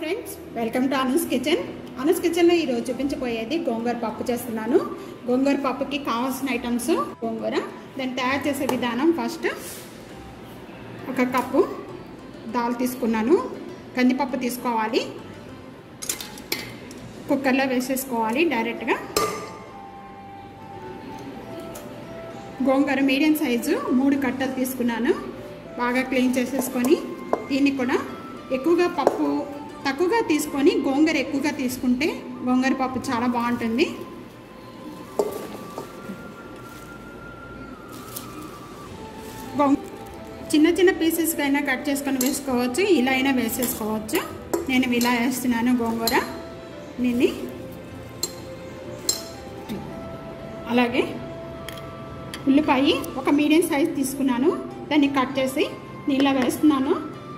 friends welcome to Anu's kitchen Anu's కిచెన్లో ఈరోజు చూపించబోయేది గోంగూర పప్పు చేస్తున్నాను గోంగూర పప్పుకి కావాల్సిన ఐటమ్స్ గోంగూర దాన్ని తయారు చేసే విధానం ఫస్ట్ ఒక కప్పు దాల్ తీసుకున్నాను కందిపప్పు తీసుకోవాలి కుక్కర్లో వేసేసుకోవాలి డైరెక్ట్గా గోంగూర మీడియం సైజు మూడు కట్టలు తీసుకున్నాను బాగా క్లీన్ చేసేసుకొని దీన్ని కూడా ఎక్కువగా పప్పు తక్కువగా తీసుకొని గోంగూర ఎక్కువగా తీసుకుంటే గోంగూర పప్పు చాలా బాగుంటుంది గోంగ చిన్న చిన్న పీసెస్గా అయినా కట్ చేసుకొని వేసుకోవచ్చు ఇలా అయినా వేసేసుకోవచ్చు నేను ఇలా వేస్తున్నాను గోంగూర దీన్ని అలాగే ఉల్లిపాయ ఒక మీడియం సైజ్ తీసుకున్నాను దాన్ని కట్ చేసి నీళ్ళ వేస్తున్నాను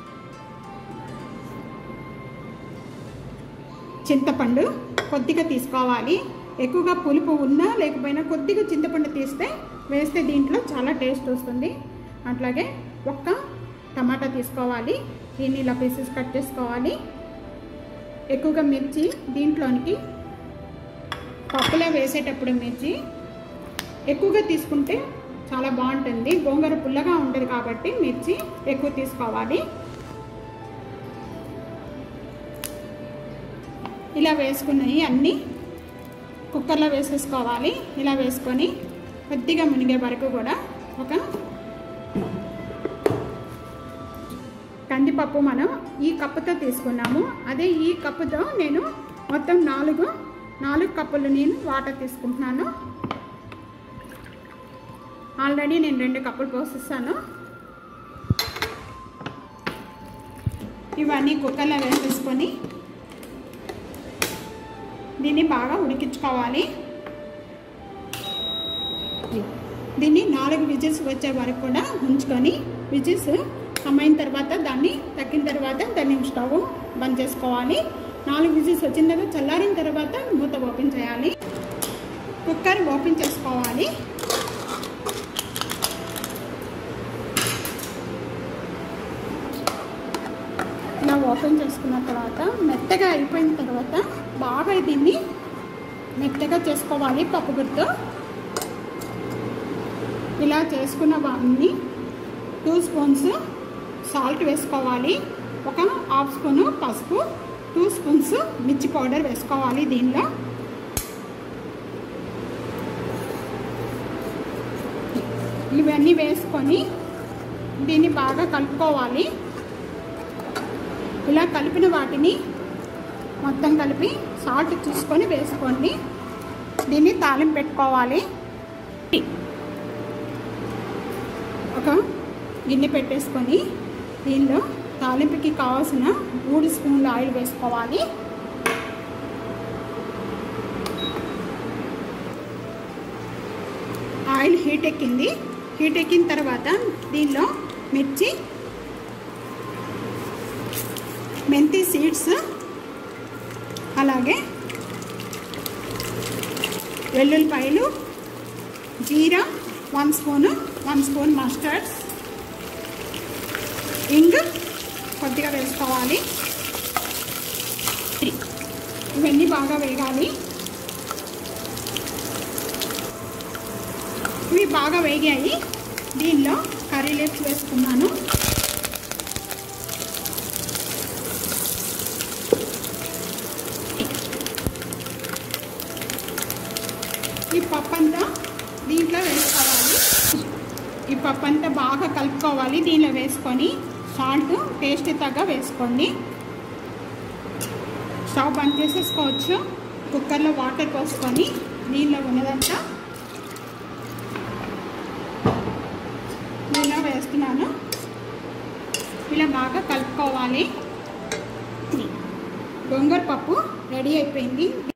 చింతపండు కొద్దిగా తీసుకోవాలి ఎక్కువగా పులుపు ఉన్నా లేకపోయినా కొద్దిగా చింతపండు తీస్తే వేస్తే దీంట్లో చాలా టేస్ట్ వస్తుంది అట్లాగే ఒక్క టమాటా తీసుకోవాలి దీన్ని ఇలా పీసెస్ కట్ చేసుకోవాలి ఎక్కువగా మిర్చి దీంట్లోనికి పప్పులో వేసేటప్పుడు మిర్చి ఎక్కువగా తీసుకుంటే చాలా బాగుంటుంది గోంగూర పుల్లగా ఉంటుంది కాబట్టి మిర్చి ఎక్కువ తీసుకోవాలి ఇలా వేసుకున్నాయి అన్నీ కుక్కర్లో వేసేసుకోవాలి ఇలా వేసుకొని కొద్దిగా మునిగే వరకు కూడా ఒక కందిపప్పు మనం ఈ కప్పుతో తీసుకున్నాము అదే ఈ కప్పుతో నేను మొత్తం నాలుగు నాలుగు కప్పులు నేను వాటర్ తీసుకుంటున్నాను ఆల్రెడీ నేను రెండు కప్పులు పోసిస్తాను ఇవన్నీ కుక్కర్లో వేసేసుకొని దీన్ని బాగా ఉడికించుకోవాలి దీన్ని నాలుగు విజిల్స్ వచ్చే వరకు కూడా ఉంచుకొని విజిల్స్ అమ్మైన తర్వాత దాన్ని తగ్గిన తర్వాత దాన్ని స్టవ్ బంద్ చేసుకోవాలి నాలుగు విజిల్స్ వచ్చిన తర్వాత చల్లారిన తర్వాత మూత ఓపెన్ చేయాలి కుక్కర్ ఓపెన్ చేసుకోవాలి ఇలా ఓపెన్ చేసుకున్న తర్వాత మెత్తగా అయిపోయిన తర్వాత బాగా దీన్ని మెత్తగా చేసుకోవాలి పప్పు గుర్తు ఇలా చేసుకున్న వాటిని టూ స్పూన్స్ సాల్ట్ వేసుకోవాలి ఒక హాఫ్ స్పూను పసుపు టూ స్పూన్స్ మిర్చి పౌడర్ వేసుకోవాలి దీనిలో ఇవన్నీ వేసుకొని దీన్ని బాగా కలుపుకోవాలి ఇలా కలిపిన వాటిని మొత్తం కలిపి సాల్ట్ చూసుకొని వేసుకోండి దీన్ని తాలింపు పెట్టుకోవాలి ఒక గిన్నె పెట్టేసుకొని దీనిలో తాలింపుకి కావాల్సిన మూడు స్పూన్ల ఆయిల్ వేసుకోవాలి ఆయిల్ హీట్ ఎక్కింది హీట్ ఎక్కిన తర్వాత దీనిలో మిర్చి మెంతి సీడ్స్ అలాగే వెల్లుల్లిపాయలు జీరా one spoon one spoon mustard ఇంగ్ కొద్దిగా వేసుకోవాలి ఇవన్నీ బాగా వేగాలి ఇవి బాగా వేగాయి దీనిలో కర్రీ లీవ్స్ వేసుకున్నాను ఈ పప్పు అంతా దీంట్లో వేసుకోవాలి ఈ పప్పు అంతా బాగా కలుపుకోవాలి దీనిలో వేసుకొని సాల్ట్ టేస్ట్ తగ్గ వేసుకోండి స్టవ్ బంద్ చేసేసుకోవచ్చు కుక్కర్లో వాటర్ పోసుకొని దీనిలో ఉన్నదంతా దీనిలో వేస్తున్నాను ఇలా బాగా కలుపుకోవాలి గోంగూర పప్పు రెడీ అయిపోయింది